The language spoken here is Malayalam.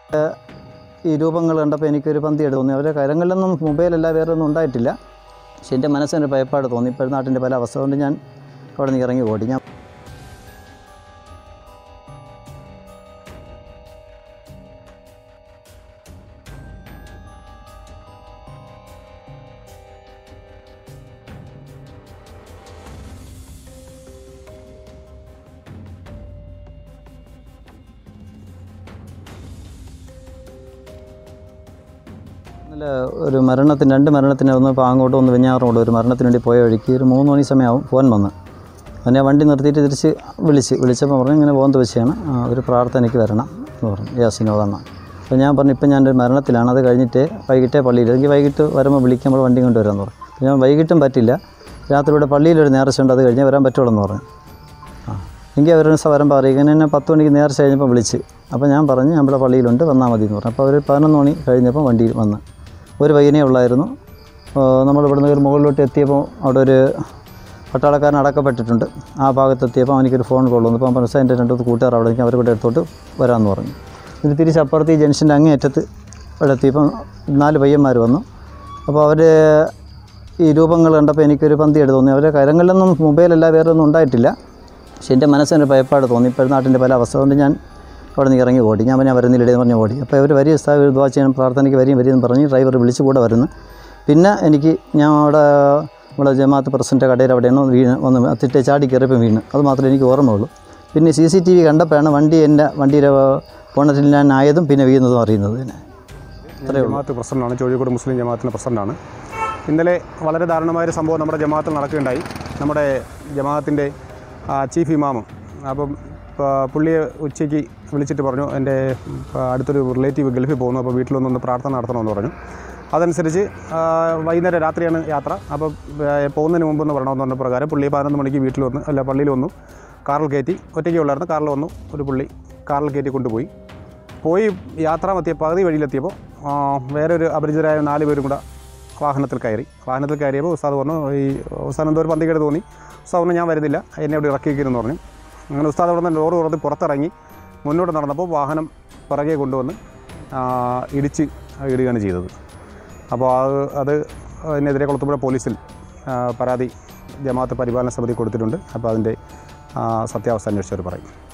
ഈ രൂപങ്ങൾ കണ്ടപ്പോൾ എനിക്കൊരു പന്തിയായിട്ട് തോന്നി അവരുടെ കരങ്ങളിലൊന്നും മൊബൈലല്ല വേറെ ഒന്നും ഉണ്ടായിട്ടില്ല പക്ഷെ എൻ്റെ മനസ്സിനൊരു ഭയപ്പാട് തോന്നി ഇപ്പോൾ നാട്ടിൻ്റെ പല അവസ്ഥ കൊണ്ട് ഞാൻ അവിടെ നിന്ന് ഇറങ്ങി ഓടി ഞാൻ ഇന്നലെ ഒരു മരണത്തിന് രണ്ട് മരണത്തിന് ഒന്ന് പാങ്ങോട്ട് ഒന്ന് വെഞ്ഞാറോട് ഒരു മരണത്തിന് വേണ്ടി പോയ വഴിക്ക് ഒരു മൂന്ന് മണി സമയമാവും ഫോൺ വന്ന് അങ്ങനെ വണ്ടി നിർത്തിയിട്ട് തിരിച്ച് വിളിച്ച് വിളിച്ചപ്പോൾ പറഞ്ഞു ഇങ്ങനെ പോകുന്ന വെച്ചാണ് ഒരു പ്രാർത്ഥനയ്ക്ക് വരണം എന്ന് പറഞ്ഞു യാസിനോദണ്ണ അപ്പോൾ ഞാൻ പറഞ്ഞു ഇപ്പം ഞാനൊരു മരണത്തിലാണ് അത് കഴിഞ്ഞിട്ട് വൈകിട്ടേ പള്ളിയിൽ എനിക്ക് വൈകിട്ട് വരുമ്പോൾ വിളിക്കുമ്പോൾ വണ്ടി കൊണ്ടുവരാമെന്ന് പറഞ്ഞു അപ്പോൾ ഞാൻ വൈകിട്ടും പറ്റില്ല രാത്രി ഇവിടെ പള്ളിയിലൊരു നേർച്ചയുണ്ട് അത് കഴിഞ്ഞേ വരാൻ പറ്റുള്ളൂ എന്ന് പറഞ്ഞു ആ എങ്കിൽ അവരുടെ വരുമ്പോൾ അറിയിക്കും ഇങ്ങനെ എന്നെ പത്ത് മണിക്ക് നേർച്ച കഴിഞ്ഞപ്പോൾ വിളിച്ച് അപ്പോൾ ഞാൻ പറഞ്ഞു നമ്മുടെ പള്ളിയിലുണ്ട് വന്നാൽ മതി എന്ന് പറഞ്ഞു അപ്പോൾ അവർ പതിനൊന്ന് മണി കഴിഞ്ഞപ്പോൾ വണ്ടിയിൽ വന്ന് ഒരു പയ്യനേ ഉള്ളായിരുന്നു നമ്മൾ ഇവിടുന്ന് ഒരു മുകളിലോട്ട് എത്തിയപ്പോൾ അവിടെ ഒരു പട്ടാളക്കാരൻ അടക്കപ്പെട്ടിട്ടുണ്ട് ആ ഭാഗത്തെത്തിയപ്പോൾ അവനിക്കൊരു ഫോൺ കോൾ വന്നു അപ്പോൾ അവൻ പറഞ്ഞു എൻ്റെ രണ്ട് കൂട്ടുകാർ അവിടെ നിൽക്കും അവരെ കൂടെ എടുത്തോട്ട് വരാമെന്ന് പറഞ്ഞു ഇത് തിരിച്ച് അപ്പുറത്ത് ഈ ജംഗ്ഷൻ്റെ അങ്ങേയറ്റത്ത് ഇവിടെ എത്തിയപ്പോൾ നാല് പയ്യന്മാർ വന്നു അപ്പോൾ അവർ ഈ രൂപങ്ങൾ കണ്ടപ്പോൾ എനിക്കൊരു പന്തിയായിട്ട് തോന്നി അവരുടെ കരങ്ങളിലൊന്നും മൊബൈലല്ല വേറെ ഒന്നും ഉണ്ടായിട്ടില്ല പക്ഷെ എൻ്റെ മനസ്സിനൊരു ഭയപ്പാട് തോന്നി ഇപ്പോൾ നാട്ടിൻ്റെ പല അവസ്ഥ കൊണ്ട് ഞാൻ അവിടെ നിന്ന് ഇറങ്ങി ഓടി ഞാൻ ഞാൻ വരുന്നില്ല എന്ന് പറഞ്ഞ് ഓടി അപ്പോൾ അവർ വരി സ്ഥാപനം ദ്വാ ചെയ്യാൻ പ്രാർത്ഥനയ്ക്ക് വരിയും വരിയെന്ന് പറഞ്ഞ് ഡ്രൈവർ വിളിച്ച് കൂടെ വരുന്നു പിന്നെ എനിക്ക് ഞാൻ അവിടെ നമ്മുടെ ജമാഅത്ത് പ്രസിഡൻ്റെ കടയിൽ അവിടെയാണ് വീണ് ഒന്ന് അത്തിട്ട് ചാടി കയറിയപ്പോൾ വീണ് അത് മാത്രമേ എനിക്ക് ഓർമ്മയുള്ളൂ പിന്നെ സി സി ടി വി കണ്ടപ്പോഴാണ് വണ്ടി എൻ്റെ വണ്ടിയുടെ ബോണറ്റിൽ ഞാൻ ആയതും പിന്നെ വീഴുന്നതും അറിയുന്നത് തന്നെ ഞാൻ ജമാഅത്ത് പ്രസിഡന്റാണ് കോഴിക്കോട് മുസ്ലിം ജമാഅത്തിൻ്റെ പ്രസിഡന്റാണ് ഇന്നലെ വളരെ ദാരുണമായൊരു സംഭവം നമ്മുടെ ജമാഅത്തിൽ നടക്കുകയുണ്ടായി നമ്മുടെ ജമാഅത്തിൻ്റെ ചീഫ് ഇമാമും അപ്പം ആ, പുള്ളിയെ ഉച്ചയ്ക്ക് വിളിച്ചിട്ട് പറഞ്ഞു എൻ്റെ ആ, അടുത്തൊരു റിലേറ്റീവ് ഗൾഫിൽ പോകുന്നു അപ്പോൾ വീട്ടിലൊന്നൊന്ന് പ്രാർത്ഥന നടത്തണമെന്ന് പറഞ്ഞു അതനുസരിച്ച് ആ, വൈകുന്നേരം രാത്രിയാണ് യാത്ര അപ്പോൾ ആ, പോകുന്നതിന് മുമ്പ് എന്ന് പറയണമെന്ന് പറഞ്ഞ പ്രകാരം പുള്ളി പതിനൊന്ന് മണിക്ക് വീട്ടിൽ വന്ന് അല്ല പള്ളിയിൽ വന്നു കാറിൽ കയറ്റി ഒറ്റയ്ക്ക് ഉള്ളായിരുന്നു കാറിൽ വന്നു ഒരു പുള്ളി കാറിൽ കയറ്റി കൊണ്ടുപോയി പോയി യാത്രാമത്തിയ പകുതി വഴിയിലെത്തിയപ്പോൾ ആ, വേറൊരു അപരിചിതരായ നാല് പേരും കൂടെ വാഹനത്തിൽ കയറി വാഹനത്തിൽ കയറിയപ്പോൾ ഉസ്താദ് പറഞ്ഞു ഈ ഉസ്താദ് എന്തോ ഒരു പന്തികേട് തോന്നി ഉസ്താദ് പറഞ്ഞു ഞാൻ വരുന്നില്ല എന്നെ അവിടെ ഇറക്കി വയ്ക്കുമെന്ന് പറഞ്ഞു അങ്ങനെ ഉസ്താദ് അവിടെ നിന്ന് ലോറി തുറന്ന് പുറത്തിറങ്ങി മുന്നോട്ട് നടന്നപ്പോൾ വാഹനം പിറകെ കൊണ്ടുവന്ന് ആ, ഇടിച്ച് ഇടുകയാണ് ചെയ്തത് അപ്പോൾ അത് അത് അതിനെതിരെ കുളത്തുപുഴ പോലീസിൽ ആ, പരാതി ജമാഅത്ത് പരിപാലന സമിതി കൊടുത്തിട്ടുണ്ട് അപ്പോൾ അതിൻ്റെ ആ, സത്യാവസ്ഥ അന്വേഷിച്ചവർ പറയും